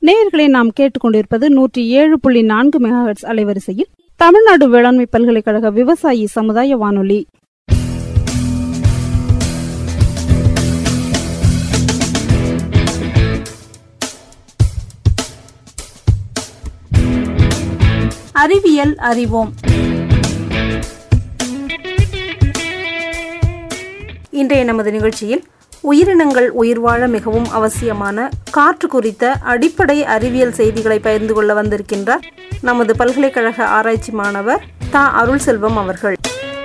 நேயர்களை நாம் கேட்டுக்கொண்டிருப்பது நூற்றி ஏழு புள்ளி நான்கு மெகாஹெட்ஸ் அலைவரிசையில் தமிழ்நாடு வேளாண்மை பல்கலைக்கழக விவசாயி சமுதாய வானொலி அறிவியல் அறிவோம் இன்றைய நமது நிகழ்ச்சியில் உயிரினங்கள் உயிர் வாழ மிகவும் அவசியமான காற்று குறித்த அடிப்படை அறிவியல் செய்திகளை பகிர்ந்து கொள்ள வந்திருக்கின்றார் நமது பல்கலைக்கழக ஆராய்ச்சி மாணவர் தா அருள் செல்வம் அவர்கள்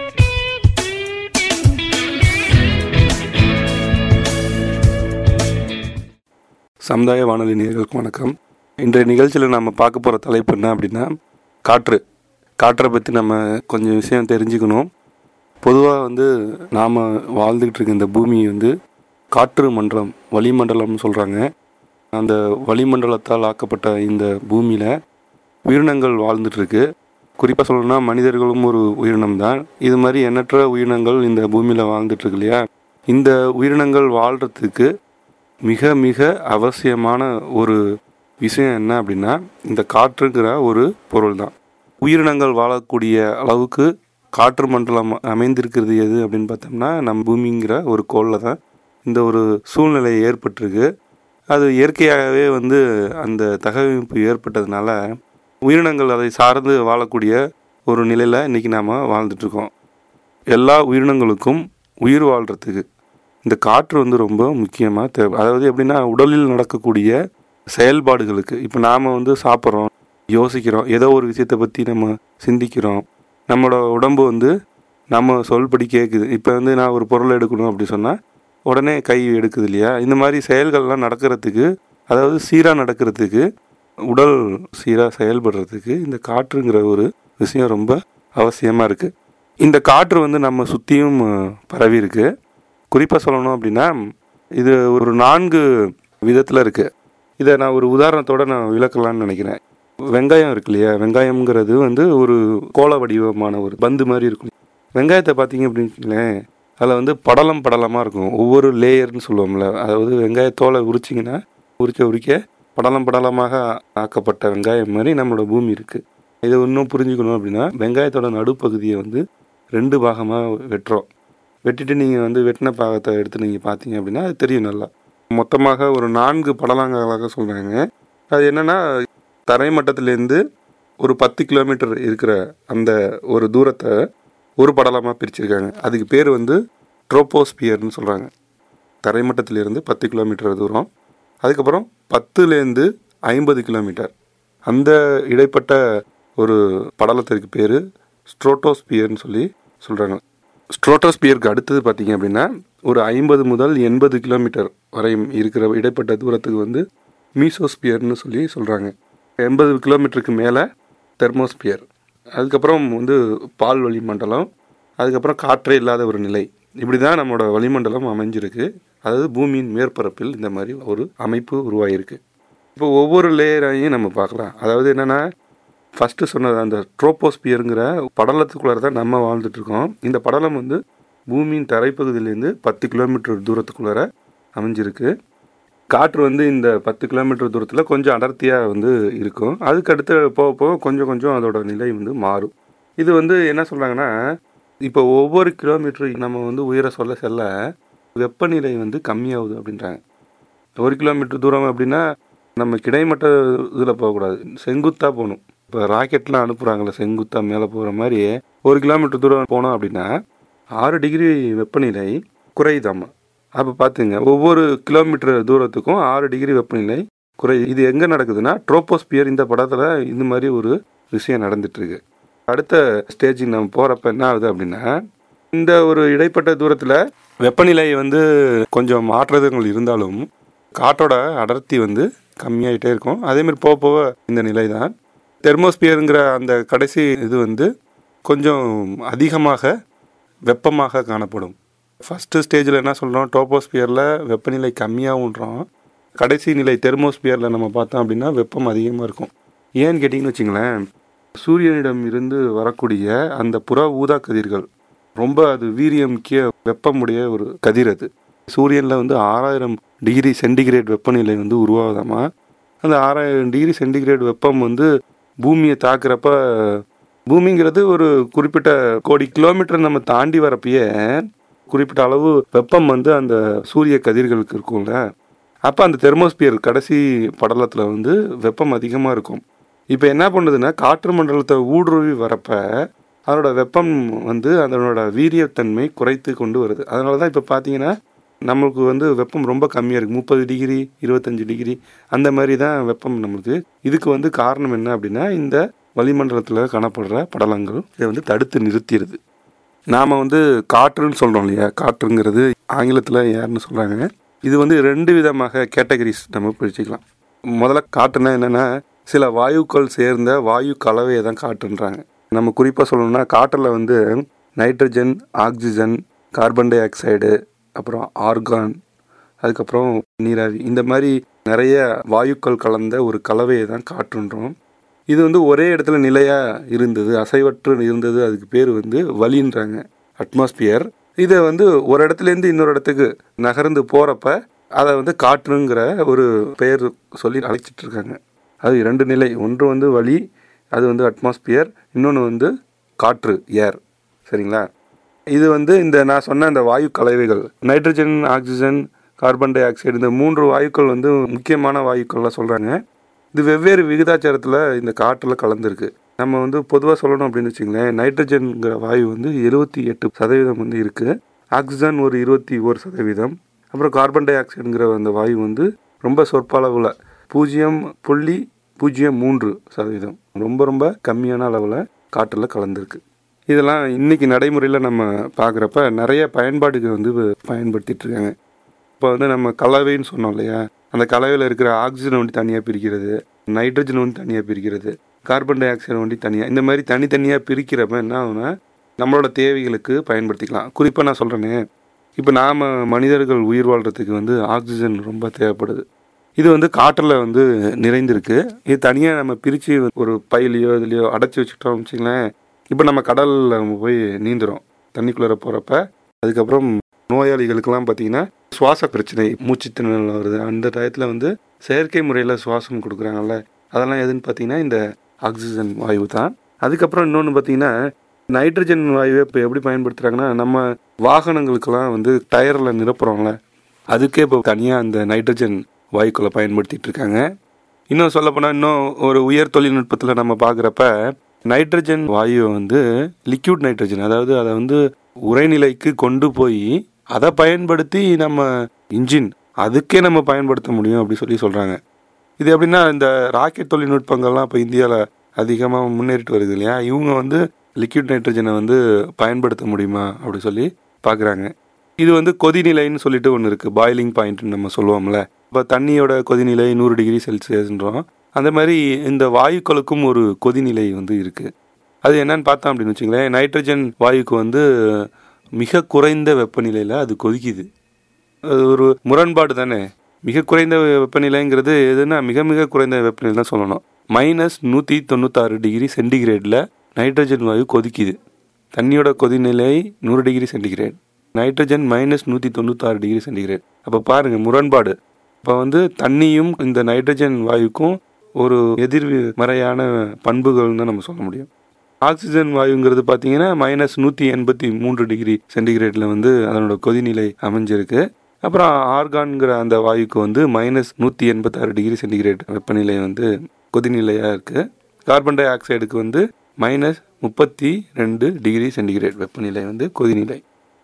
சமுதாய வானொலி நேயர்களுக்கு வணக்கம் இன்றைய நிகழ்ச்சியில் நம்ம பார்க்க போகிற தலைப்பு என்ன அப்படின்னா காற்று காற்றை பற்றி நம்ம கொஞ்சம் விஷயம் தெரிஞ்சுக்கணும் பொதுவாக வந்து நாம் வாழ்ந்துக்கிட்டு இருக்க இந்த பூமி வந்து காற்று மண்டலம் வளிமண்டலம்னு சொல்கிறாங்க அந்த வளிமண்டலத்தால் ஆக்கப்பட்ட இந்த பூமியில் உயிரினங்கள் வாழ்ந்துட்டு இருக்கு குறிப்பாக சொல்லணும்னா மனிதர்களும் ஒரு உயிரினம் தான் இது மாதிரி எண்ணற்ற உயிரினங்கள் இந்த பூமியில் வாழ்ந்துட்டு இருக்கு இல்லையா இந்த உயிரினங்கள் வாழ்கிறதுக்கு மிக மிக அவசியமான ஒரு விஷயம் என்ன அப்படின்னா இந்த காற்றுங்கிற ஒரு பொருள் தான் உயிரினங்கள் வாழக்கூடிய அளவுக்கு காற்று மண்டலம் அமைந்திருக்கிறது எது அப்படின்னு பார்த்தோம்னா நம்ம பூமிங்கிற ஒரு கோளில் தான் இந்த ஒரு சூழ்நிலை ஏற்பட்டிருக்கு அது இயற்கையாகவே வந்து அந்த தகவமைப்பு ஏற்பட்டதுனால உயிரினங்கள் அதை சார்ந்து வாழக்கூடிய ஒரு நிலையில் இன்றைக்கி நாம் வாழ்ந்துட்டுருக்கோம் எல்லா உயிரினங்களுக்கும் உயிர் வாழ்கிறதுக்கு இந்த காற்று வந்து ரொம்ப முக்கியமாக தேவை அதாவது எப்படின்னா உடலில் நடக்கக்கூடிய செயல்பாடுகளுக்கு இப்போ நாம் வந்து சாப்பிட்றோம் யோசிக்கிறோம் ஏதோ ஒரு விஷயத்தை பற்றி நம்ம சிந்திக்கிறோம் நம்மளோட உடம்பு வந்து நம்ம சொல்படி கேட்குது இப்போ வந்து நான் ஒரு பொருள் எடுக்கணும் அப்படி சொன்னால் உடனே கை எடுக்குது இல்லையா இந்த மாதிரி செயல்கள்லாம் நடக்கிறதுக்கு அதாவது சீராக நடக்கிறதுக்கு உடல் சீராக செயல்படுறதுக்கு இந்த காற்றுங்கிற ஒரு விஷயம் ரொம்ப அவசியமாக இருக்குது இந்த காற்று வந்து நம்ம சுற்றியும் பரவி இருக்கு குறிப்பாக சொல்லணும் அப்படின்னா இது ஒரு நான்கு விதத்தில் இருக்குது இதை நான் ஒரு உதாரணத்தோட நான் விளக்கலாம்னு நினைக்கிறேன் வெங்காயம் இருக்கு இல்லையா வெங்காயம்ங்கிறது வந்து ஒரு கோள வடிவமான ஒரு பந்து மாதிரி இருக்கும் வெங்காயத்தை பார்த்தீங்க அப்படின்னு அதில் வந்து படலம் படலமாக இருக்கும் ஒவ்வொரு லேயர்னு சொல்லுவோம்ல அதாவது வெங்காயத்தோலை உரிச்சிங்கன்னா உரிக்க உரிக்க படலம் படலமாக ஆக்கப்பட்ட வெங்காயம் மாதிரி நம்மளோட பூமி இருக்குது இதை இன்னும் புரிஞ்சுக்கணும் அப்படின்னா வெங்காயத்தோட நடுப்பகுதியை வந்து ரெண்டு பாகமாக வெட்டுறோம் வெட்டிட்டு நீங்கள் வந்து வெட்டின பாகத்தை எடுத்து நீங்கள் பார்த்தீங்க அப்படின்னா அது தெரியும் நல்லா மொத்தமாக ஒரு நான்கு படலங்களாக சொல்கிறாங்க அது என்னென்னா தரைமட்டத்திலேருந்து ஒரு பத்து கிலோமீட்டர் இருக்கிற அந்த ஒரு தூரத்தை ஒரு படலமாக பிரிச்சிருக்காங்க அதுக்கு பேர் வந்து ட்ரோப்போஸ்பியர்னு சொல்கிறாங்க தரைமட்டத்திலிருந்து பத்து கிலோமீட்டர் தூரம் அதுக்கப்புறம் பத்துலேருந்து ஐம்பது கிலோமீட்டர் அந்த இடைப்பட்ட ஒரு படலத்திற்கு பேர் ஸ்ட்ரோட்டோஸ்பியர்னு சொல்லி சொல்கிறாங்க ஸ்ட்ரோட்டோஸ்பியருக்கு அடுத்தது பார்த்தீங்க அப்படின்னா ஒரு ஐம்பது முதல் எண்பது கிலோமீட்டர் வரையும் இருக்கிற இடைப்பட்ட தூரத்துக்கு வந்து மீசோஸ்பியர்னு சொல்லி சொல்கிறாங்க எண்பது கிலோமீட்டருக்கு மேலே தெர்மோஸ்பியர் அதுக்கப்புறம் வந்து பால் வளிமண்டலம் அதுக்கப்புறம் காற்றே இல்லாத ஒரு நிலை இப்படி தான் நம்மளோட வளிமண்டலம் அமைஞ்சிருக்கு அதாவது பூமியின் மேற்பரப்பில் இந்த மாதிரி ஒரு அமைப்பு உருவாகிருக்கு இப்போ ஒவ்வொரு லேயரையும் நம்ம பார்க்கலாம் அதாவது என்னென்னா ஃபஸ்ட்டு சொன்னது அந்த ட்ரோப்போஸ்பியருங்கிற படலத்துக்குள்ளார தான் நம்ம வாழ்ந்துட்டு இருக்கோம் இந்த படலம் வந்து பூமியின் தரைப்பகுதியிலேருந்து பத்து கிலோமீட்டர் தூரத்துக்குள்ளார அமைஞ்சிருக்கு காற்று வந்து இந்த பத்து கிலோமீட்டர் தூரத்தில் கொஞ்சம் அடர்த்தியாக வந்து இருக்கும் அதுக்கு அடுத்து போக போக கொஞ்சம் கொஞ்சம் அதோட நிலை வந்து மாறும் இது வந்து என்ன சொல்கிறாங்கன்னா இப்போ ஒவ்வொரு கிலோமீட்டர் நம்ம வந்து உயர சொல்ல செல்ல வெப்பநிலை வந்து கம்மியாகுது அப்படின்றாங்க ஒரு கிலோமீட்டர் தூரம் அப்படின்னா நம்ம கிடைமட்ட இதில் போகக்கூடாது செங்குத்தாக போகணும் இப்போ ராக்கெட்லாம் அனுப்புகிறாங்களே செங்குத்தாக மேலே போகிற மாதிரி ஒரு கிலோமீட்டர் தூரம் போனோம் அப்படின்னா ஆறு டிகிரி வெப்பநிலை குறையுதாம்மா அப்போ பார்த்துங்க ஒவ்வொரு கிலோமீட்டர் தூரத்துக்கும் ஆறு டிகிரி வெப்பநிலை குறை இது எங்கே நடக்குதுன்னா ட்ரோப்போஸ்பியர் இந்த படத்தில் இந்த மாதிரி ஒரு விஷயம் நடந்துட்டுருக்கு அடுத்த ஸ்டேஜுக்கு நம்ம போகிறப்ப என்ன ஆகுது அப்படின்னா இந்த ஒரு இடைப்பட்ட தூரத்தில் வெப்பநிலை வந்து கொஞ்சம் மாற்றங்கள் இருந்தாலும் காற்றோட அடர்த்தி வந்து கம்மியாயிட்டே இருக்கும் அதேமாதிரி போக போக இந்த நிலை தான் தெர்மோஸ்பியருங்கிற அந்த கடைசி இது வந்து கொஞ்சம் அதிகமாக வெப்பமாக காணப்படும் ஃபஸ்ட்டு ஸ்டேஜில் என்ன சொல்கிறோம் டோப்போஸ்பியரில் வெப்பநிலை கம்மியாகுன்றோம் கடைசி நிலை தெர்மோஸ்பியரில் நம்ம பார்த்தோம் அப்படின்னா வெப்பம் அதிகமாக இருக்கும் ஏன்னு கேட்டிங்கன்னு வச்சுங்களேன் சூரியனிடம் இருந்து வரக்கூடிய அந்த புற ஊதா கதிர்கள் ரொம்ப அது வீரியம் முக்கிய வெப்பமுடைய ஒரு கதிர் அது சூரியனில் வந்து ஆறாயிரம் டிகிரி சென்டிகிரேட் வெப்பநிலை வந்து உருவாகுதாமா அந்த ஆறாயிரம் டிகிரி சென்டிகிரேட் வெப்பம் வந்து பூமியை தாக்குறப்ப பூமிங்கிறது ஒரு குறிப்பிட்ட கோடி கிலோமீட்டர் நம்ம தாண்டி வரப்பயே குறிப்பிட்ட அளவு வெப்பம் வந்து அந்த சூரிய கதிர்களுக்கு இருக்கும்ல அப்போ அந்த தெர்மோஸ்பியர் கடைசி படலத்தில் வந்து வெப்பம் அதிகமாக இருக்கும் இப்போ என்ன பண்ணுதுன்னா காற்று மண்டலத்தை ஊடுருவி வரப்ப அதனோட வெப்பம் வந்து அதனோட வீரியத்தன்மை குறைத்து கொண்டு வருது அதனால தான் இப்போ பார்த்தீங்கன்னா நம்மளுக்கு வந்து வெப்பம் ரொம்ப கம்மியாக இருக்குது முப்பது டிகிரி இருபத்தஞ்சி டிகிரி அந்த மாதிரி தான் வெப்பம் நம்மளுக்கு இதுக்கு வந்து காரணம் என்ன அப்படின்னா இந்த வளிமண்டலத்தில் காணப்படுற படலங்கள் இதை வந்து தடுத்து நிறுத்திடுது நாம் வந்து காற்றுன்னு சொல்கிறோம் இல்லையா காற்றுங்கிறது ஆங்கிலத்தில் யாருன்னு சொல்கிறாங்க இது வந்து ரெண்டு விதமாக கேட்டகரிஸ் நம்ம பிரிச்சுக்கலாம் முதல்ல காற்றுனா என்னென்னா சில வாயுக்கள் சேர்ந்த வாயு கலவையை தான் காற்றுன்றாங்க நம்ம குறிப்பாக சொல்லணும்னா காற்றில் வந்து nitrogen oxygen carbon dioxide அப்புறம் ஆர்கான் அதுக்கப்புறம் நீராவி இந்த மாதிரி நிறைய வாயுக்கள் கலந்த ஒரு கலவையை தான் காற்றுன்றோம் இது வந்து ஒரே இடத்துல நிலையாக இருந்தது அசைவற்று இருந்தது அதுக்கு பேர் வந்து வலின்றாங்க அட்மாஸ்பியர் இதை வந்து ஒரு இடத்துலேருந்து இன்னொரு இடத்துக்கு நகர்ந்து போகிறப்ப அதை வந்து காற்றுங்கிற ஒரு பெயர் சொல்லி அழைச்சிட்டு இருக்காங்க அது இரண்டு நிலை ஒன்று வந்து வலி அது வந்து அட்மாஸ்பியர் இன்னொன்று வந்து காற்று ஏர் சரிங்களா இது வந்து இந்த நான் சொன்ன இந்த வாயு கலவைகள் nitrogen oxygen carbon dioxide இந்த மூன்று வாயுக்கள் வந்து முக்கியமான வாயுக்கள்லாம் சொல்கிறாங்க இது வெவ்வேறு விகிதாச்சாரத்தில் இந்த காற்றில் கலந்துருக்கு நம்ம வந்து பொதுவாக சொல்லணும் அப்படின்னு வச்சுங்களேன் நைட்ரஜன்கிற வாயு வந்து எழுபத்தி எட்டு சதவீதம் வந்து இருக்குது ஆக்சிஜன் ஒரு இருபத்தி ஒரு சதவீதம் அப்புறம் கார்பன் டை ஆக்சைடுங்கிற அந்த வாயு வந்து ரொம்ப சொற்ப அளவில் பூஜ்ஜியம் புள்ளி பூஜ்ஜியம் மூன்று சதவீதம் ரொம்ப ரொம்ப கம்மியான அளவில் காற்றில் கலந்துருக்கு இதெல்லாம் இன்னைக்கு நடைமுறையில் நம்ம பார்க்குறப்ப நிறைய பயன்பாடுக்கு வந்து பயன்படுத்திட்டு இருக்காங்க இப்போ வந்து நம்ம கலவைன்னு சொன்னோம் இல்லையா அந்த கலவையில் இருக்கிற ஆக்சிஜன் வண்டி தனியாக பிரிக்கிறது நைட்ரஜன் வண்டி தனியாக பிரிக்கிறது கார்பன் டை ஆக்சைடு வண்டி தனியாக இந்த மாதிரி தனித்தனியாக பிரிக்கிறப்ப என்ன ஆகுனா நம்மளோட தேவைகளுக்கு பயன்படுத்திக்கலாம் குறிப்பாக நான் சொல்கிறேனே இப்போ நாம் மனிதர்கள் உயிர் வாழ்கிறதுக்கு வந்து ஆக்சிஜன் ரொம்ப தேவைப்படுது இது வந்து காற்றில் வந்து நிறைந்திருக்கு இது தனியாக நம்ம பிரித்து ஒரு பையிலையோ இதுலையோ அடைச்சி வச்சுக்கிட்டோம் வச்சுங்களேன் இப்போ நம்ம கடலில் நம்ம போய் நீந்துறோம் தண்ணிக்குள்ளே போகிறப்ப அதுக்கப்புறம் நோயாளிகளுக்கெல்லாம் பார்த்தீங்கன்னா சுவாச பிரச்சனை மூச்சு திணறல் வருது அந்த டயத்தில் வந்து செயற்கை முறையில் சுவாசம் கொடுக்குறாங்கல்ல அதெல்லாம் எதுன்னு பார்த்தீங்கன்னா இந்த ஆக்சிஜன் வாயு தான் அதுக்கப்புறம் இன்னொன்று பார்த்தீங்கன்னா நைட்ரஜன் வாயுவை இப்போ எப்படி பயன்படுத்துகிறாங்கன்னா நம்ம வாகனங்களுக்கெல்லாம் வந்து டயரில் நிரப்புறோம்ல அதுக்கே இப்போ தனியாக அந்த நைட்ரஜன் வாயுக்களை பயன்படுத்திட்டு இருக்காங்க இன்னும் சொல்லப்போனால் இன்னும் ஒரு உயர் தொழில்நுட்பத்தில் நம்ம பார்க்குறப்ப நைட்ரஜன் வாயு வந்து லிக்யூட் நைட்ரஜன் அதாவது அதை வந்து உரைநிலைக்கு கொண்டு போய் அதை பயன்படுத்தி நம்ம இன்ஜின் அதுக்கே நம்ம பயன்படுத்த முடியும் அப்படி சொல்லி சொல்கிறாங்க இது எப்படின்னா இந்த ராக்கெட் தொழில்நுட்பங்கள்லாம் இப்போ இந்தியாவில் அதிகமாக முன்னேறிட்டு வருது இல்லையா இவங்க வந்து லிக்விட் நைட்ரஜனை வந்து பயன்படுத்த முடியுமா அப்படி சொல்லி பார்க்குறாங்க இது வந்து கொதிநிலைன்னு சொல்லிட்டு ஒன்று இருக்குது பாயிலிங் பாயிண்ட்னு நம்ம சொல்லுவோம்ல இப்போ தண்ணியோட கொதிநிலை நூறு டிகிரி செல்சியஸ்ன்றோம் அந்த மாதிரி இந்த வாயுக்களுக்கும் ஒரு கொதிநிலை வந்து இருக்குது அது என்னன்னு பார்த்தோம் அப்படின்னு வச்சுங்களேன் நைட்ரஜன் வாயுக்கு வந்து மிக குறைந்த வெப்பநிலையில் அது கொதிக்குது அது ஒரு முரண்பாடு தானே மிக குறைந்த வெப்பநிலைங்கிறது எதுனா மிக மிக குறைந்த வெப்பநிலை தான் சொல்லணும் மைனஸ் நூற்றி தொண்ணூத்தாறு டிகிரி சென்டிகிரேடில் நைட்ரஜன் வாயு கொதிக்குது தண்ணியோட கொதிநிலை நூறு டிகிரி சென்டிகிரேட் நைட்ரஜன் மைனஸ் நூற்றி தொண்ணூத்தாறு டிகிரி சென்டிகிரேட் அப்போ பாருங்கள் முரண்பாடு இப்போ வந்து தண்ணியும் இந்த நைட்ரஜன் வாயுக்கும் ஒரு எதிர்மறையான பண்புகள்னு தான் நம்ம சொல்ல முடியும் ஆக்சிஜன் வாயுங்கிறது பார்த்தீங்கன்னா மைனஸ் நூற்றி எண்பத்தி மூன்று டிகிரி சென்டிகிரேடில் வந்து அதனோட கொதிநிலை அமைஞ்சிருக்கு அப்புறம் ஆர்கான்கிற அந்த வாயுக்கு வந்து மைனஸ் நூற்றி எண்பத்தாறு டிகிரி சென்டிகிரேட் வெப்பநிலை வந்து கொதிநிலையாக இருக்குது கார்பன் டை ஆக்சைடுக்கு வந்து மைனஸ் முப்பத்தி ரெண்டு டிகிரி சென்டிகிரேட் வெப்பநிலை வந்து கொதிநிலை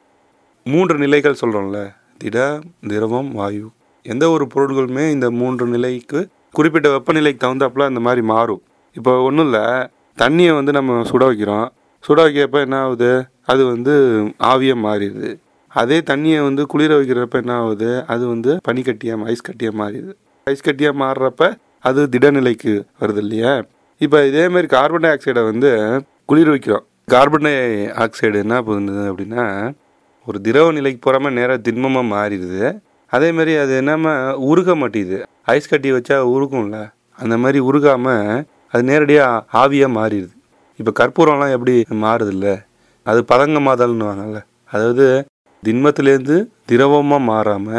மூன்று நிலைகள் சொல்கிறோம்ல திட திரவம் வாயு எந்த ஒரு பொருட்களுமே இந்த மூன்று நிலைக்கு குறிப்பிட்ட வெப்பநிலைக்கு தகுந்தாப்புல அந்த மாதிரி மாறும் இப்போ ஒன்றும் இல்லை தண்ணியை வந்து நம்ம சுட வைக்கிறோம் சுட வைக்கிறப்ப என்ன ஆகுது அது வந்து ஆவியாக மாறிடுது அதே தண்ணியை வந்து குளிர வைக்கிறப்ப என்ன ஆகுது அது வந்து பனிக்கட்டியாக ஐஸ் கட்டியாக மாறிடுது ஐஸ் கட்டியாக மாறுறப்ப அது திடநிலைக்கு வருது இல்லையா இப்போ இதே மாதிரி கார்பன் டை ஆக்சைடை வந்து குளிர வைக்கிறோம் கார்பன் டை ஆக்சைடு என்ன பண்ணுது அப்படின்னா ஒரு திரவ நிலைக்கு போகாம நேராக திண்மமாக மாறிடுது அதே மாதிரி அது என்னமல் உருக மாட்டேங்குது ஐஸ் கட்டி வச்சா உருகும்ல அந்த மாதிரி உருகாமல் அது நேரடியாக ஆவியாக மாறிடுது இப்போ கற்பூரம்லாம் எப்படி மாறுதில்ல அது பதங்கமாதல்னு வாங்கல்ல அதாவது திண்மத்திலேருந்து திரவமாக மாறாமல்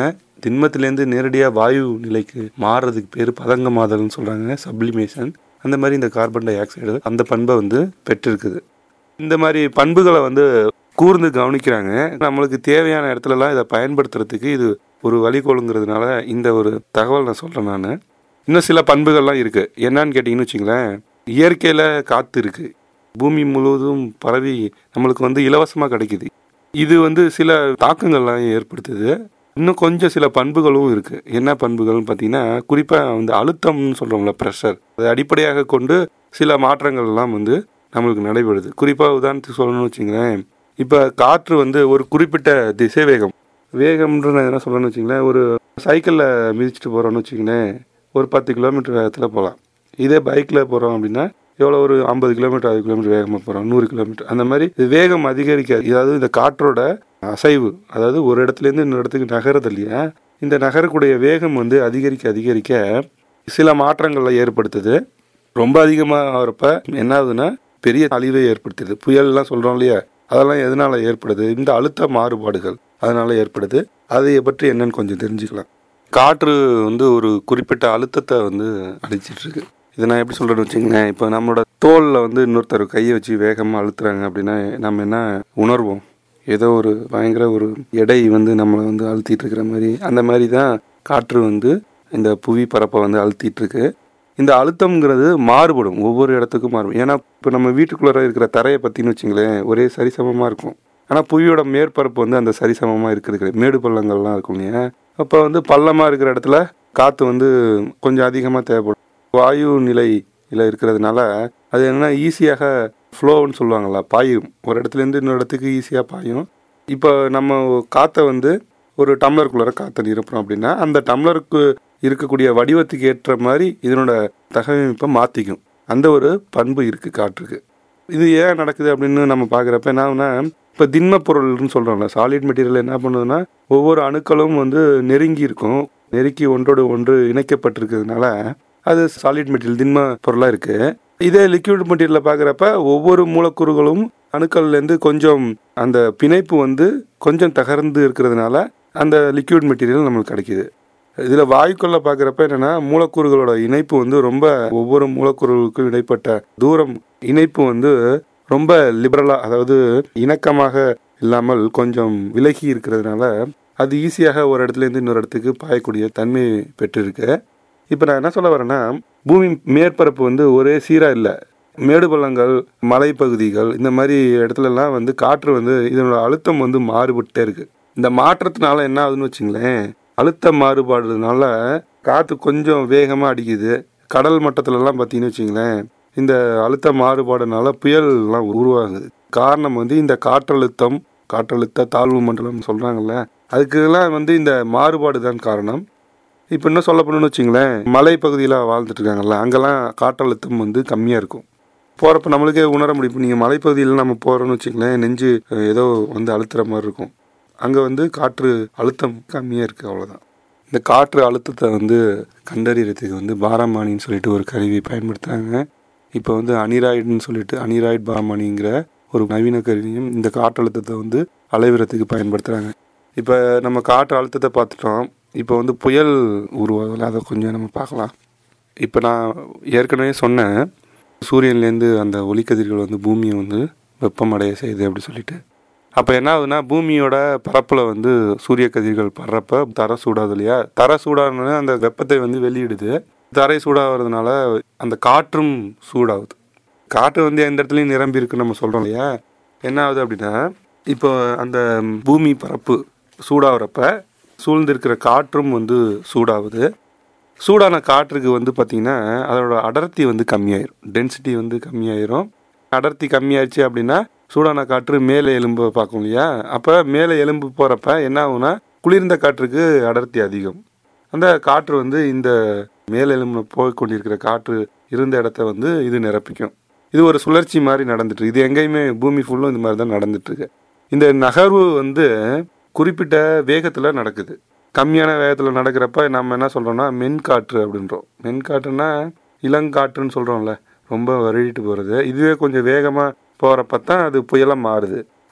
திண்மத்திலேருந்து நேரடியாக வாயு நிலைக்கு மாறுறதுக்கு பேர் பதங்கமாதல்னு சொல்கிறாங்க சப்ளிமேஷன் அந்த மாதிரி இந்த கார்பன் டை ஆக்சைடு அந்த பண்பை வந்து பெற்றிருக்குது இந்த மாதிரி பண்புகளை வந்து கூர்ந்து கவனிக்கிறாங்க நம்மளுக்கு தேவையான இடத்துலலாம் இதை பயன்படுத்துறதுக்கு இது ஒரு வழிகோலுங்கிறதுனால இந்த ஒரு தகவல் நான் சொல்கிறேன் நான் இன்னும் சில பண்புகள்லாம் இருக்குது என்னன்னு கேட்டிங்கன்னு வச்சுங்களேன் இயற்கையில் காற்று இருக்குது பூமி முழுவதும் பரவி நம்மளுக்கு வந்து இலவசமாக கிடைக்குது இது வந்து சில தாக்கங்கள்லாம் ஏற்படுத்துது இன்னும் கொஞ்சம் சில பண்புகளும் இருக்குது என்ன பண்புகள்னு பார்த்தீங்கன்னா குறிப்பாக வந்து அழுத்தம்னு சொல்கிறோம்ல ப்ரெஷர் அதை அடிப்படையாக கொண்டு சில மாற்றங்கள்லாம் வந்து நம்மளுக்கு நடைபெறுது குறிப்பாக உதாரணத்துக்கு சொல்லணும்னு வச்சுங்களேன் இப்போ காற்று வந்து ஒரு குறிப்பிட்ட திசை வேகம் வேகம்ன்ற நான் என்ன சொல்லணும்னு வச்சுங்களேன் ஒரு சைக்கிளில் மிதிச்சுட்டு போகிறோம்னு வச்சுங்களேன் ஒரு பத்து கிலோமீட்டர் வேகத்தில் போகலாம் இதே பைக்கில் போகிறோம் அப்படின்னா எவ்வளோ ஒரு ஐம்பது கிலோமீட்டர் அறுபது கிலோமீட்டர் வேகமாக போகிறோம் நூறு கிலோமீட்டர் அந்த மாதிரி இது வேகம் அதிகரிக்காது அதாவது இந்த காற்றோட அசைவு அதாவது ஒரு இடத்துலேருந்து இன்னொரு இடத்துக்கு நகரது இல்லையா இந்த நகரக்கூடிய வேகம் வந்து அதிகரிக்க அதிகரிக்க சில மாற்றங்களை ஏற்படுத்துது ரொம்ப அதிகமாக ஆகிறப்ப என்ன ஆகுதுன்னா பெரிய அழிவை ஏற்படுத்துது புயல்லாம் சொல்கிறோம் இல்லையா அதெல்லாம் எதனால ஏற்படுது இந்த அழுத்த மாறுபாடுகள் அதனால ஏற்படுது அதை பற்றி என்னன்னு கொஞ்சம் தெரிஞ்சுக்கலாம் காற்று வந்து ஒரு குறிப்பிட்ட அழுத்தத்தை வந்து அடிச்சிட்டு இருக்கு இதை நான் எப்படி சொல்றேன்னு வச்சுங்களேன் இப்போ நம்மளோட தோலில் வந்து இன்னொருத்தர் கையை வச்சு வேகமாக அழுத்துறாங்க அப்படின்னா நம்ம என்ன உணர்வோம் ஏதோ ஒரு பயங்கர ஒரு எடை வந்து நம்மளை வந்து அழுத்திட்டு இருக்கிற மாதிரி அந்த மாதிரி தான் காற்று வந்து இந்த புவி பரப்பை வந்து அழுத்திட்டு இருக்கு இந்த அழுத்தம்ங்கிறது மாறுபடும் ஒவ்வொரு இடத்துக்கும் மாறுபடும் ஏன்னா இப்போ நம்ம வீட்டுக்குள்ளே இருக்கிற தரையை பற்றின்னு வச்சுங்களேன் ஒரே சரிசமமாக இருக்கும் ஆனால் புவியோட மேற்பரப்பு வந்து அந்த சரிசமமாக இருக்கிறது கிடையாது மேடு பள்ளங்கள்லாம் இருக்கும் இல்லையா அப்போ வந்து பள்ளமாக இருக்கிற இடத்துல காற்று வந்து கொஞ்சம் அதிகமாக தேவைப்படும் வாயு நிலையில் இருக்கிறதுனால அது என்னன்னா ஈஸியாக ஃப்ளோன்னு சொல்லுவாங்கள்ல பாயும் ஒரு இடத்துலேருந்து இன்னொரு இடத்துக்கு ஈஸியாக பாயும் இப்போ நம்ம காற்றை வந்து ஒரு டம்ளருக்குள்ளார காற்றை நிரப்புறோம் அப்படின்னா அந்த டம்ளருக்கு இருக்கக்கூடிய வடிவத்துக்கு ஏற்ற மாதிரி இதனோட தகவமைப்பை மாற்றிக்கும் அந்த ஒரு பண்பு இருக்குது காற்றுக்கு இது ஏன் நடக்குது அப்படின்னு நம்ம பார்க்குறப்ப என்ன ஆகுனா இப்போ திண்ம பொருள்னு சொல்கிறோம்ல சாலிட் மெட்டீரியல் என்ன பண்ணுதுன்னா ஒவ்வொரு அணுக்களும் வந்து நெருங்கி இருக்கும் நெருக்கி ஒன்றோடு ஒன்று இணைக்கப்பட்டிருக்கிறதுனால அது சாலிட் மெட்டீரியல் திண்ம பொருளாக இருக்குது இதே லிக்விட் மெட்டீரியலில் பார்க்குறப்ப ஒவ்வொரு மூலக்கூறுகளும் அணுக்கள்லேருந்து கொஞ்சம் அந்த பிணைப்பு வந்து கொஞ்சம் தகர்ந்து இருக்கிறதுனால அந்த லிக்விட் மெட்டீரியல் நம்மளுக்கு கிடைக்கிது இதில் வாயுக்களில் பார்க்குறப்ப என்னென்னா மூலக்கூறுகளோட இணைப்பு வந்து ரொம்ப ஒவ்வொரு மூலக்கூறுகளுக்கும் இடைப்பட்ட தூரம் இணைப்பு வந்து ரொம்ப லிபரலாக அதாவது இணக்கமாக இல்லாமல் கொஞ்சம் விலகி இருக்கிறதுனால அது ஈஸியாக ஒரு இடத்துலேருந்து இன்னொரு இடத்துக்கு பாயக்கூடிய தன்மை பெற்றிருக்கு இப்போ நான் என்ன சொல்ல வரேன்னா பூமி மேற்பரப்பு வந்து ஒரே சீராக இல்லை மேடு பள்ளங்கள் மலைப்பகுதிகள் இந்த மாதிரி இடத்துலலாம் வந்து காற்று வந்து இதனோட அழுத்தம் வந்து மாறுபட்டே இருக்கு இந்த மாற்றத்தினால என்ன ஆகுதுன்னு வச்சுங்களேன் அழுத்த மாறுபாடுனால காற்று கொஞ்சம் வேகமாக அடிக்குது கடல் மட்டத்துலலாம் பார்த்தீங்கன்னு வச்சுங்களேன் இந்த அழுத்த மாறுபாடுனால புயல்லாம் உருவாகுது காரணம் வந்து இந்த காற்றழுத்தம் காற்றழுத்த தாழ்வு மண்டலம் சொல்கிறாங்கல்ல அதுக்கெல்லாம் வந்து இந்த மாறுபாடு தான் காரணம் இப்போ இன்னும் சொல்ல போனோம்னு வச்சுங்களேன் மலை பகுதியில் வாழ்ந்துட்டு இருக்காங்கல்ல அங்கெல்லாம் காற்றழுத்தம் வந்து கம்மியாக இருக்கும் போகிறப்ப நம்மளுக்கே உணர முடியும் நீங்கள் மலைப்பகுதியில் நம்ம போகிறோம்னு வச்சுங்களேன் நெஞ்சு ஏதோ வந்து அழுத்துற மாதிரி இருக்கும் அங்கே வந்து காற்று அழுத்தம் கம்மியாக இருக்குது அவ்வளோதான் இந்த காற்று அழுத்தத்தை வந்து கண்டறியறதுக்கு வந்து பாரமானின்னு சொல்லிட்டு ஒரு கருவி பயன்படுத்துகிறாங்க இப்போ வந்து அனிராய்டுன்னு சொல்லிட்டு அனிராய்டு பாரமானிங்கிற ஒரு நவீன கருவியும் இந்த காற்றழுத்தத்தை வந்து அளவிறதுக்கு பயன்படுத்துகிறாங்க இப்போ நம்ம காற்று அழுத்தத்தை பார்த்துட்டோம் இப்போ வந்து புயல் உருவாகல அதை கொஞ்சம் நம்ம பார்க்கலாம் இப்போ நான் ஏற்கனவே சொன்னேன் சூரியன்லேருந்து அந்த ஒளிக்கதிர்கள் வந்து பூமியை வந்து வெப்பமடைய செய்யுது அப்படி சொல்லிட்டு அப்போ என்ன ஆகுதுன்னா பூமியோட பரப்பில் வந்து சூரிய கதிர்கள் படுறப்ப தரை சூடாகுது இல்லையா தரை சூடானோடனே அந்த வெப்பத்தை வந்து வெளியிடுது தரை சூடாகிறதுனால அந்த காற்றும் சூடாகுது காற்று வந்து எந்த இடத்துலையும் நிரம்பி இருக்குன்னு நம்ம சொல்கிறோம் இல்லையா என்ன ஆகுது அப்படின்னா இப்போ அந்த பூமி பரப்பு சூடாகிறப்ப சூழ்ந்திருக்கிற காற்றும் வந்து சூடாகுது சூடான காற்றுக்கு வந்து பார்த்திங்கன்னா அதோட அடர்த்தி வந்து கம்மியாயிரும் டென்சிட்டி வந்து கம்மியாயிரும் அடர்த்தி கம்மியாச்சு அப்படின்னா சூடான காற்று மேலே எலும்பு பார்க்கும் இல்லையா அப்போ மேலே எலும்பு போகிறப்ப என்ன ஆகும்னா குளிர்ந்த காற்றுக்கு அடர்த்தி அதிகம் அந்த காற்று வந்து இந்த மேல் எலும்புல போய் கொண்டிருக்கிற காற்று இருந்த இடத்த வந்து இது நிரப்பிக்கும் இது ஒரு சுழற்சி மாதிரி நடந்துட்டு இது எங்கேயுமே பூமி ஃபுல்லும் இந்த மாதிரி தான் நடந்துட்டு இருக்கு இந்த நகர்வு வந்து குறிப்பிட்ட வேகத்தில் நடக்குது கம்மியான வேகத்தில் நடக்கிறப்ப நம்ம என்ன சொல்கிறோம்னா மென்காற்று அப்படின்றோம் மென்காற்றுனா இளங்காற்றுன்னு சொல்கிறோம்ல ரொம்ப வருடிட்டு போகிறது இதுவே கொஞ்சம் வேகமாக போகிறப்ப தான் அது புயலாக மாறுது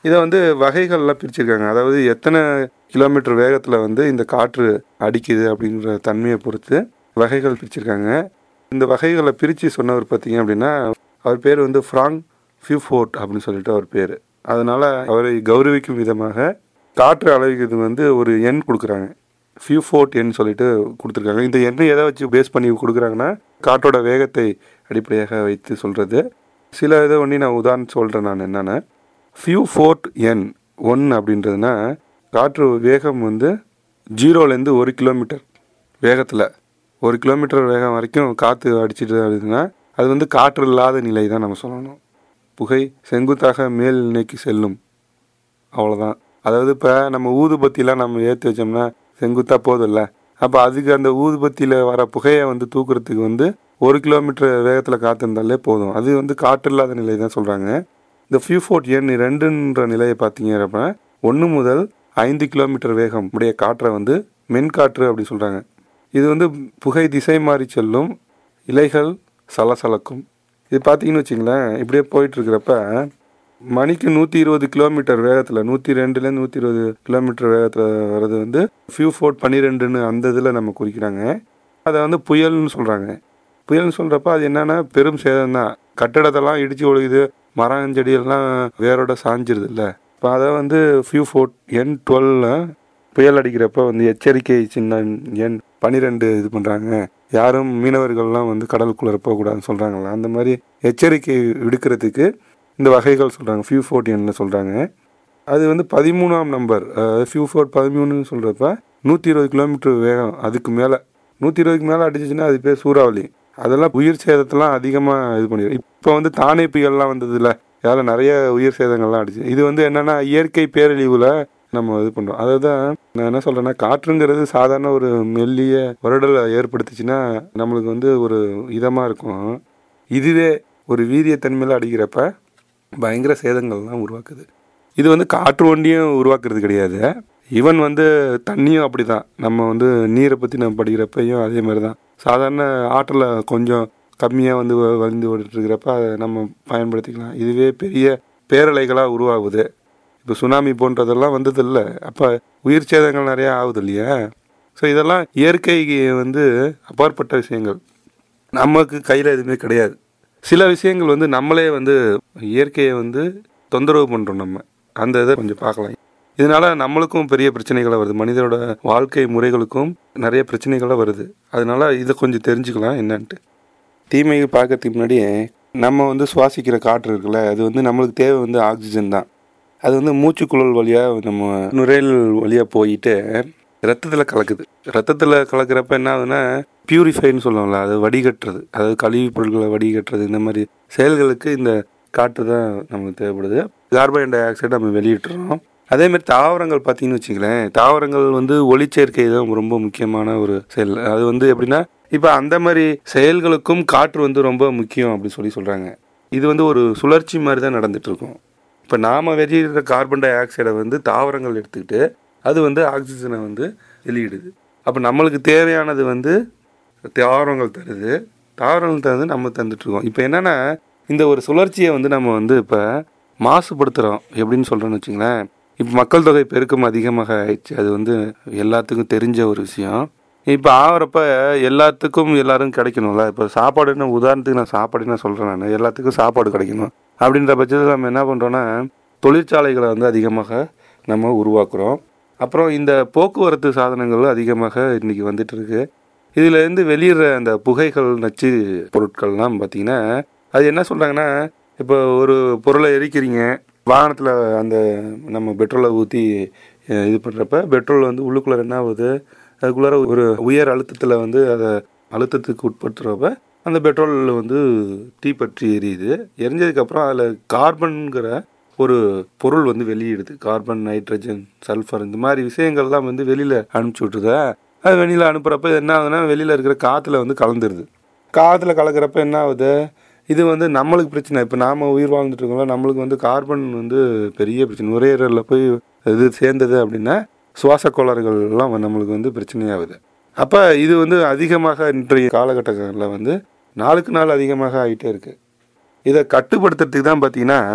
இதை வந்து வகைகள்லாம் பிரிச்சிருக்காங்க அதாவது எத்தனை கிலோமீட்டர் வேகத்தில் வந்து இந்த காற்று அடிக்குது அப்படின்ற தன்மையை பொறுத்து வகைகள் பிரிச்சிருக்காங்க இந்த வகைகளை பிரித்து சொன்னவர் பார்த்தீங்க அப்படின்னா அவர் பேர் வந்து ஃப்ராங்க் ஃபியூஃபோர்ட் அப்படின்னு சொல்லிட்டு அவர் பேர் அதனால் அவரை கௌரவிக்கும் விதமாக காற்று அளவிக்கிறது வந்து ஒரு எண் கொடுக்குறாங்க ஃபியூஃபோர்ட் எண் சொல்லிட்டு கொடுத்துருக்காங்க இந்த எண்ணை எதை வச்சு பேஸ் பண்ணி கொடுக்குறாங்கன்னா காற்றோட வேகத்தை அடிப்படையாக வைத்து சொல்கிறது சில இதை ஒன்றி நான் உதாரணம் சொல்கிறேன் நான் என்னென்னா ஃபியூ ஃபோர்ட் என் ஒன் அப்படின்றதுனா காற்று வேகம் வந்து ஜீரோலேருந்து ஒரு கிலோமீட்டர் வேகத்தில் ஒரு கிலோமீட்டர் வேகம் வரைக்கும் காற்று அடிச்சிட்டு வருதுன்னா அது வந்து காற்று இல்லாத நிலை தான் நம்ம சொல்லணும் புகை செங்குத்தாக மேல் நோக்கி செல்லும் அவ்வளோதான் அதாவது இப்போ நம்ம ஊதுபத்திலாம் நம்ம ஏற்றி வச்சோம்னா செங்குத்தாக போதில்ல அப்போ அதுக்கு அந்த ஊதுபத்தியில் வர புகையை வந்து தூக்குறதுக்கு வந்து ஒரு கிலோமீட்டர் வேகத்தில் காற்று இருந்தாலே போதும் அது வந்து காற்று இல்லாத நிலை தான் சொல்கிறாங்க இந்த ஃபியூஃபோர்ட் எண் ரெண்டுன்ற நிலையை பார்த்தீங்க அப்படின்னா ஒன்று முதல் ஐந்து கிலோமீட்டர் வேகம் உடைய காற்றை வந்து மென்காற்று அப்படி சொல்கிறாங்க இது வந்து புகை திசை மாறி செல்லும் இலைகள் சலசலக்கும் இது பார்த்தீங்கன்னு வச்சிங்களேன் இப்படியே போயிட்டு இருக்கிறப்ப மணிக்கு நூற்றி இருபது கிலோமீட்டர் வேகத்தில் நூற்றி ரெண்டுலேருந்து நூற்றி இருபது கிலோமீட்டர் வேகத்தில் வர்றது வந்து ஃபியூ ஃபோர்ட் பன்னிரெண்டுன்னு அந்த இதில் நம்ம குறிக்கிறாங்க அதை வந்து புயல்னு சொல்கிறாங்க புயல்னு சொல்கிறப்ப அது என்னன்னா பெரும் சேதம் தான் கட்டடத்தெல்லாம் இடித்து ஒழுகுது மரம் செடியெல்லாம் வேரோட சாஞ்சிருது இல்லை இப்போ அதை வந்து ஃபியூ ஃபோர்ட் என் டுவெல்ல புயல் அடிக்கிறப்ப வந்து எச்சரிக்கை சின்ன எண் பன்னிரெண்டு இது பண்ணுறாங்க யாரும் மீனவர்கள்லாம் வந்து கடலுக்குள்ளே போகக்கூடாதுன்னு சொல்கிறாங்களா அந்த மாதிரி எச்சரிக்கை விடுக்கிறதுக்கு இந்த வகைகள் சொல்கிறாங்க ஃபியூ ஃபோர்ட் எண்ணில் சொல்கிறாங்க அது வந்து பதிமூணாம் நம்பர் ஃபியூ ஃபோர்ட் பதிமூணுன்னு சொல்கிறப்ப நூற்றி இருபது கிலோமீட்டர் வேகம் அதுக்கு மேலே நூற்றி இருபதுக்கு மேலே அடிச்சிச்சுன்னா அது பேர் சூறாவளி அதெல்லாம் உயிர் சேதத்தெல்லாம் அதிகமாக இது பண்ணிடும் இப்போ வந்து தானே புயல்லாம் வந்ததுல அதில் நிறைய உயிர் சேதங்கள்லாம் அடிச்சு இது வந்து என்னென்னா இயற்கை பேரழிவில் நம்ம இது பண்ணுறோம் அதுதான் நான் என்ன சொல்கிறேன்னா காற்றுங்கிறது சாதாரண ஒரு மெல்லிய வருடலை ஏற்படுத்துச்சுன்னா நம்மளுக்கு வந்து ஒரு இதமாக இருக்கும் இதுவே ஒரு வீரியத்தன்மையில் அடிக்கிறப்ப பயங்கர சேதங்கள்லாம் உருவாக்குது இது வந்து காற்று வண்டியும் உருவாக்குறது கிடையாது ஈவன் வந்து தண்ணியும் அப்படி தான் நம்ம வந்து நீரை பற்றி நம்ம படிக்கிறப்பையும் அதே மாதிரி தான் சாதாரண ஆற்றில் கொஞ்சம் கம்மியாக வந்து வ- வழிந்து ஓடிட்டு இருக்கிறப்ப அதை நம்ம பயன்படுத்திக்கலாம் இதுவே பெரிய பேரலைகளாக உருவாகுது இப்போ சுனாமி போன்றதெல்லாம் வந்தது இல்லை அப்போ உயிர் சேதங்கள் நிறையா ஆகுது இல்லையா ஸோ இதெல்லாம் இயற்கைக்கு வந்து அப்பாற்பட்ட விஷயங்கள் நமக்கு கையில் எதுவுமே கிடையாது சில விஷயங்கள் வந்து நம்மளே வந்து இயற்கையை வந்து தொந்தரவு பண்ணுறோம் நம்ம அந்த இதை கொஞ்சம் பார்க்கலாம் இதனால நம்மளுக்கும் பெரிய பிரச்சனைகளை வருது மனிதனோட வாழ்க்கை முறைகளுக்கும் நிறைய பிரச்சனைகளை வருது அதனால இதை கொஞ்சம் தெரிஞ்சுக்கலாம் என்னன்ட்டு தீமையை பார்க்கறதுக்கு முன்னாடியே நம்ம வந்து சுவாசிக்கிற காற்று இருக்குல்ல அது வந்து நம்மளுக்கு தேவை வந்து ஆக்சிஜன் தான் அது வந்து மூச்சுக்குழல் வழியாக நம்ம நுரையீரல் வழியாக போயிட்டு ரத்தத்தில் கலக்குது ரத்தத்தில் கலக்கிறப்ப என்ன ஆகுதுன்னா பியூரிஃபைன்னு சொல்லுவோம்ல அது வடிகட்டுறது அதாவது கழிவுப் பொருட்களை வடிகட்டுறது இந்த மாதிரி செயல்களுக்கு இந்த காற்று தான் நமக்கு தேவைப்படுது கார்பன் டை ஆக்சைடு நம்ம வெளியிட்டுறோம் அதே மாதிரி தாவரங்கள் பார்த்தீங்கன்னு வச்சுங்களேன் தாவரங்கள் வந்து ஒளிச்சேர்க்கை தான் ரொம்ப முக்கியமான ஒரு செயல் அது வந்து எப்படின்னா இப்போ அந்த மாதிரி செயல்களுக்கும் காற்று வந்து ரொம்ப முக்கியம் அப்படின்னு சொல்லி சொல்கிறாங்க இது வந்து ஒரு சுழற்சி மாதிரி தான் நடந்துட்டு இருக்கும் இப்போ நாம் வெளியிடுற கார்பன் டை ஆக்சைடை வந்து தாவரங்கள் எடுத்துக்கிட்டு அது வந்து ஆக்சிஜனை வந்து வெளியிடுது அப்போ நம்மளுக்கு தேவையானது வந்து தாவரங்கள் தருது தாவரங்கள் தருது நம்ம தந்துட்டுருக்கோம் இப்போ என்னென்னா இந்த ஒரு சுழற்சியை வந்து நம்ம வந்து இப்போ மாசுபடுத்துகிறோம் எப்படின்னு சொல்கிறோன்னு வச்சுங்களேன் இப்போ மக்கள் தொகை பெருக்கம் அதிகமாக ஆயிடுச்சு அது வந்து எல்லாத்துக்கும் தெரிஞ்ச ஒரு விஷயம் இப்போ ஆகிறப்ப எல்லாத்துக்கும் எல்லாரும் கிடைக்கணும்ல இப்போ சாப்பாடுன்னு உதாரணத்துக்கு நான் சாப்பாடு நான் சொல்கிறேன் நான் எல்லாத்துக்கும் சாப்பாடு கிடைக்கணும் அப்படின்ற பட்சத்தில் நம்ம என்ன பண்ணுறோன்னா தொழிற்சாலைகளை வந்து அதிகமாக நம்ம உருவாக்குறோம் அப்புறம் இந்த போக்குவரத்து சாதனங்கள் அதிகமாக இன்றைக்கி வந்துட்டு இருக்கு இதுலேருந்து வெளியிடுற அந்த புகைகள் நச்சு பொருட்கள்லாம் பார்த்தீங்கன்னா அது என்ன சொல்கிறாங்கன்னா இப்போ ஒரு பொருளை எரிக்கிறீங்க வாகனத்தில் அந்த நம்ம பெட்ரோலை ஊற்றி இது பண்ணுறப்ப பெட்ரோல் வந்து உள்ளுக்குள்ளே என்ன ஆகுது அதுக்குள்ளார ஒரு உயர் அழுத்தத்தில் வந்து அதை அழுத்தத்துக்கு உட்படுத்துகிறப்ப அந்த பெட்ரோல் வந்து தீப்பற்றி எரியுது எரிஞ்சதுக்கப்புறம் அதில் கார்பன்கிற ஒரு பொருள் வந்து வெளியிடுது கார்பன் நைட்ரஜன் சல்ஃபர் இந்த மாதிரி விஷயங்கள்லாம் வந்து வெளியில் அனுப்பிச்சி விட்டுருதா அது வெளியில் அனுப்புகிறப்ப என்ன ஆகுதுன்னா வெளியில் இருக்கிற காற்றுல வந்து கலந்துருது காற்றுல கலக்கிறப்ப என்ன ஆகுது இது வந்து நம்மளுக்கு பிரச்சனை இப்போ நாம் உயிர் வாழ்ந்துட்டு இருக்கோம்ல நம்மளுக்கு வந்து கார்பன் வந்து பெரிய பிரச்சனை நுரையீரலில் போய் இது சேர்ந்தது அப்படின்னா சுவாச கோளாறுகள்லாம் நம்மளுக்கு வந்து பிரச்சனையாகுது அப்போ இது வந்து அதிகமாக இன்றைய காலகட்டங்களில் வந்து நாளுக்கு நாள் அதிகமாக ஆகிட்டே இருக்குது இதை கட்டுப்படுத்துறதுக்கு தான் பார்த்தீங்கன்னா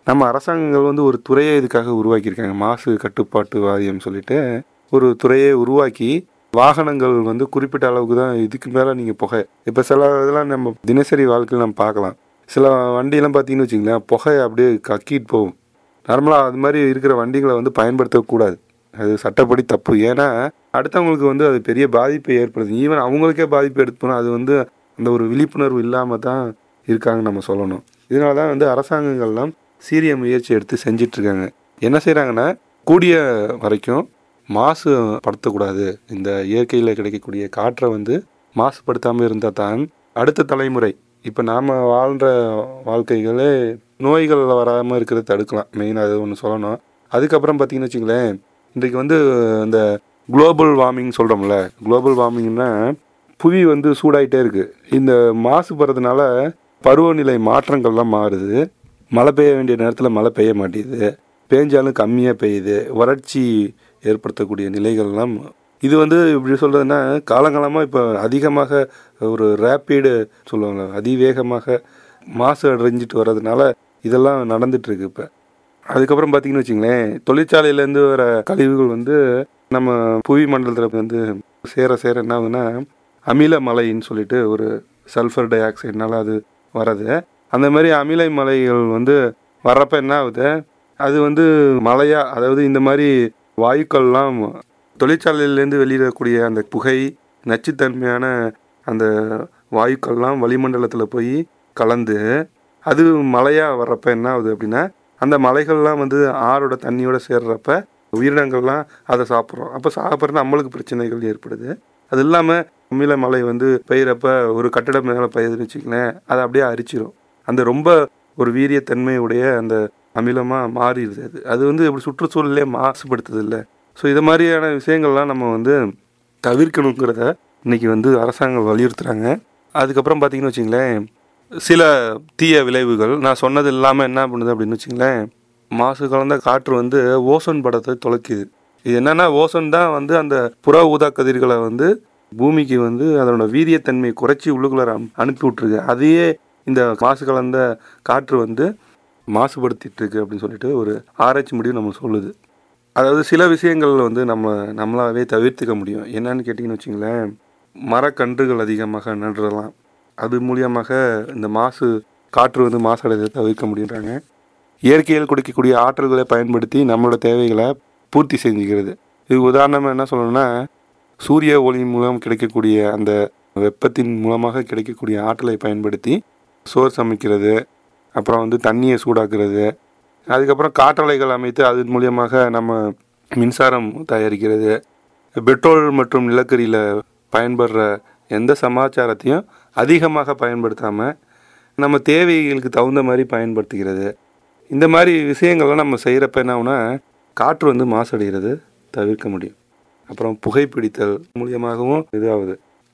நம்ம அரசாங்கங்கள் வந்து ஒரு துறையை இதுக்காக உருவாக்கியிருக்காங்க மாசு கட்டுப்பாட்டு வாரியம் சொல்லிட்டு ஒரு துறையை உருவாக்கி வாகனங்கள் வந்து குறிப்பிட்ட அளவுக்கு தான் இதுக்கு மேலே நீங்கள் புகை இப்போ சில இதெல்லாம் நம்ம தினசரி வாழ்க்கையில் நம்ம பார்க்கலாம் சில வண்டியெல்லாம் பார்த்தீங்கன்னு வச்சிங்களேன் புகை அப்படியே கக்கிட்டு போகும் நார்மலாக அது மாதிரி இருக்கிற வண்டிகளை வந்து பயன்படுத்தக்கூடாது அது சட்டப்படி தப்பு ஏன்னா அடுத்தவங்களுக்கு வந்து அது பெரிய பாதிப்பை ஏற்படுது ஈவன் அவங்களுக்கே பாதிப்பு எடுத்துனா அது வந்து அந்த ஒரு விழிப்புணர்வு இல்லாமல் தான் இருக்காங்கன்னு நம்ம சொல்லணும் இதனால தான் வந்து அரசாங்கங்கள்லாம் சீரிய முயற்சி எடுத்து செஞ்சிட்டு இருக்காங்க என்ன செய்கிறாங்கன்னா கூடிய வரைக்கும் மாசுபடுத்தக்கூடாது இந்த இயற்கையில் கிடைக்கக்கூடிய காற்றை வந்து மாசுபடுத்தாமல் இருந்தால் தான் அடுத்த தலைமுறை இப்போ நாம் வாழ்கிற வாழ்க்கைகளே நோய்கள் வராமல் இருக்கிறத தடுக்கலாம் மெயினாக அது ஒன்று சொல்லணும் அதுக்கப்புறம் பார்த்தீங்கன்னு வச்சுங்களேன் இன்றைக்கு வந்து இந்த குளோபல் வார்மிங் சொல்கிறோம்ல குளோபல் வார்மிங்னா புவி வந்து சூடாயிட்டே இருக்குது இந்த மாசுபடுறதுனால பருவநிலை மாற்றங்கள்லாம் மாறுது மழை பெய்ய வேண்டிய நேரத்தில் மழை பெய்ய மாட்டேங்குது பேஞ்சாலும் கம்மியாக பெய்யுது வறட்சி ஏற்படுத்தக்கூடிய நிலைகள்லாம் இது வந்து இப்படி சொல்கிறதுனா காலங்காலமாக இப்போ அதிகமாக ஒரு ரேப்பிடு சொல்லுவாங்க அதிவேகமாக மாசு அடைஞ்சிட்டு வர்றதுனால இதெல்லாம் நடந்துட்டு இருக்கு இப்போ அதுக்கப்புறம் பார்த்தீங்கன்னு வச்சுங்களேன் தொழிற்சாலையிலேருந்து வர கழிவுகள் வந்து நம்ம புவி மண்டலத்தில் வந்து சேர சேர என்ன ஆகுதுன்னா அமில மலைன்னு சொல்லிட்டு ஒரு சல்ஃபர் டை ஆக்சைடுனால அது வர்றது அந்த மாதிரி அமிலை மலைகள் வந்து வர்றப்ப என்ன ஆகுது அது வந்து மலையா அதாவது இந்த மாதிரி வாயுக்கள்லாம் தொழிற்சாலையிலேருந்து வெளியிடக்கூடிய அந்த புகை நச்சுத்தன்மையான அந்த வாயுக்கள்லாம் வளிமண்டலத்தில் போய் கலந்து அது மலையாக வர்றப்ப என்ன ஆகுது அப்படின்னா அந்த மலைகள்லாம் வந்து ஆறோட தண்ணியோட சேர்றப்ப உயிரினங்கள்லாம் அதை சாப்பிட்றோம் அப்போ சாப்பிட்றது நம்மளுக்கு பிரச்சனைகள் ஏற்படுது அது இல்லாமல் அமில மலை வந்து பெய்யறப்ப ஒரு கட்டடம் மேலே பெய்யுதுன்னு வச்சுக்கலேன் அதை அப்படியே அரிச்சிரும் அந்த ரொம்ப ஒரு வீரியத்தன்மையுடைய அந்த அமிலமாக மாறிடுது அது அது வந்து இப்படி சுற்றுச்சூழலே மாசுபடுத்துது இல்லை ஸோ இது மாதிரியான விஷயங்கள்லாம் நம்ம வந்து தவிர்க்கணுங்கிறத இன்னைக்கு வந்து அரசாங்கம் வலியுறுத்துறாங்க அதுக்கப்புறம் பார்த்தீங்கன்னு வச்சிங்களேன் சில தீய விளைவுகள் நான் சொன்னது இல்லாமல் என்ன பண்ணுது அப்படின்னு வச்சிங்களேன் மாசு கலந்த காற்று வந்து ஓசோன் படத்தை தொலைக்குது இது என்னன்னா ஓசோன் தான் வந்து அந்த புற ஊதா கதிர்களை வந்து பூமிக்கு வந்து அதனோட வீரியத்தன்மையை குறைச்சி உள்ளுக்குள்ள அனுப்பி விட்ருக்கு அதையே இந்த மாசு கலந்த காற்று வந்து மாசுபடுத்திட்டு இருக்கு அப்படின்னு சொல்லிட்டு ஒரு ஆராய்ச்சி முடிவு நம்ம சொல்லுது அதாவது சில விஷயங்கள் வந்து நம்ம நம்மளாவே தவிர்த்துக்க முடியும் என்னன்னு கேட்டிங்கன்னு வச்சிங்களேன் மரக்கன்றுகள் அதிகமாக நடுறலாம் அது மூலியமாக இந்த மாசு காற்று வந்து மாசடைதை தவிர்க்க முடியுறாங்க இயற்கையில் கொடுக்கக்கூடிய ஆற்றல்களை பயன்படுத்தி நம்மளோட தேவைகளை பூர்த்தி செஞ்சுக்கிறது இது உதாரணமாக என்ன சொல்லணும்னா சூரிய ஒளி மூலம் கிடைக்கக்கூடிய அந்த வெப்பத்தின் மூலமாக கிடைக்கக்கூடிய ஆற்றலை பயன்படுத்தி சோறு சமைக்கிறது அப்புறம் வந்து தண்ணியை சூடாக்குறது அதுக்கப்புறம் காற்றலைகள் அமைத்து அதன் மூலியமாக நம்ம மின்சாரம் தயாரிக்கிறது பெட்ரோல் மற்றும் நிலக்கரியில் பயன்படுற எந்த சமாச்சாரத்தையும் அதிகமாக பயன்படுத்தாமல் நம்ம தேவைகளுக்கு தகுந்த மாதிரி பயன்படுத்திக்கிறது இந்த மாதிரி விஷயங்கள்லாம் நம்ம செய்கிறப்ப என்ன ஆகுனா காற்று வந்து மாசடைகிறது தவிர்க்க முடியும் அப்புறம் புகைப்பிடித்தல் மூலியமாகவும் இதாகுது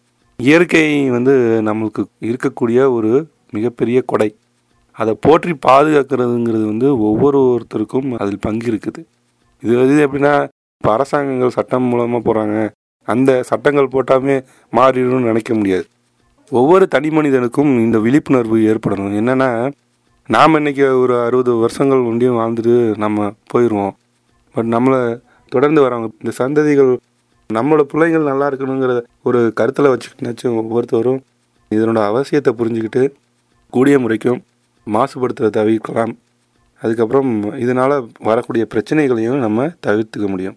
இயற்கை வந்து நம்மளுக்கு இருக்கக்கூடிய ஒரு மிகப்பெரிய கொடை அதை போற்றி பாதுகாக்கிறதுங்கிறது வந்து ஒவ்வொருத்தருக்கும் அதில் பங்கு இருக்குது இது வந்து எப்படின்னா இப்போ அரசாங்கங்கள் சட்டம் மூலமாக போகிறாங்க அந்த சட்டங்கள் போட்டாமே மாறிடும்னு நினைக்க முடியாது ஒவ்வொரு தனி மனிதனுக்கும் இந்த விழிப்புணர்வு ஏற்படணும் என்னென்னா நாம் இன்னைக்கு ஒரு அறுபது வருஷங்கள் ஒன்றியும் வாழ்ந்துட்டு நம்ம போயிடுவோம் பட் நம்மளை தொடர்ந்து வரவங்க இந்த சந்ததிகள் நம்மளோட பிள்ளைங்கள் நல்லா இருக்கணுங்கிற ஒரு கருத்தில் வச்சுக்கிட்டாச்சும் ஒவ்வொருத்தரும் இதனோட அவசியத்தை புரிஞ்சுக்கிட்டு கூடிய முறைக்கும் மாசுபடுத்துறதை தவிர்க்கலாம் அதுக்கப்புறம் இதனால் வரக்கூடிய பிரச்சனைகளையும் நம்ம தவிர்த்துக்க முடியும்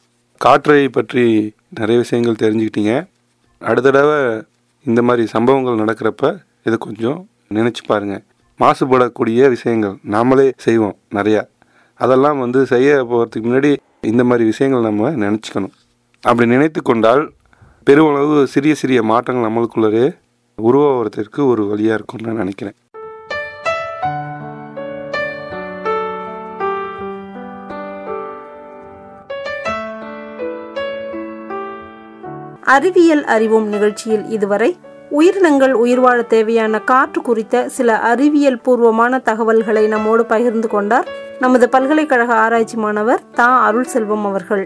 காற்றை பற்றி நிறைய விஷயங்கள் தெரிஞ்சுக்கிட்டீங்க அடுத்த தடவை இந்த மாதிரி சம்பவங்கள் நடக்கிறப்ப இதை கொஞ்சம் நினச்சி பாருங்கள் மாசுபடக்கூடிய விஷயங்கள் நாமளே செய்வோம் நிறையா அதெல்லாம் வந்து செய்ய போகிறதுக்கு முன்னாடி இந்த மாதிரி விஷயங்கள் நம்ம நினச்சிக்கணும் அப்படி நினைத்து கொண்டால் பெருமளவு சிறிய சிறிய மாற்றங்கள் நம்மளுக்குள்ளே உருவாகிறதுக்கு ஒரு வழியாக இருக்கும்னு நான் நினைக்கிறேன் அறிவியல் அறிவோம் நிகழ்ச்சியில் இதுவரை உயிரினங்கள் உயிர் வாழ தேவையான காற்று குறித்த சில அறிவியல் பூர்வமான தகவல்களை நம்மோடு பகிர்ந்து கொண்டார் நமது பல்கலைக்கழக ஆராய்ச்சி மாணவர் தா அருள் செல்வம் அவர்கள்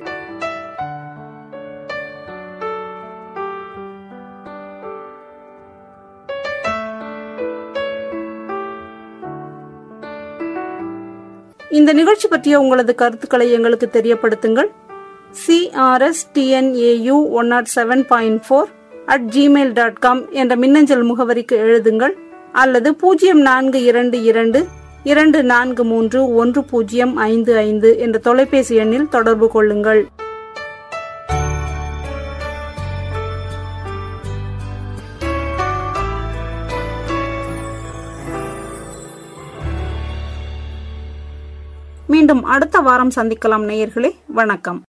இந்த நிகழ்ச்சி பற்றிய உங்களது கருத்துக்களை எங்களுக்கு தெரியப்படுத்துங்கள் CRS TNAU one nought seven point four at Gmail dot com என்ற மின்னஞ்சல் முகவரிக்கு எழுதுங்கள் அல்லது பூஜ்ஜியம் நான்கு இரண்டு இரண்டு இரண்டு நான்கு மூன்று ஒன்று பூஜ்ஜியம் ஐந்து ஐந்து என்ற தொலைபேசி எண்ணில் தொடர்பு கொள்ளுங்கள் மீண்டும் அடுத்த வாரம் சந்திக்கலாம் நேயர்களே வணக்கம்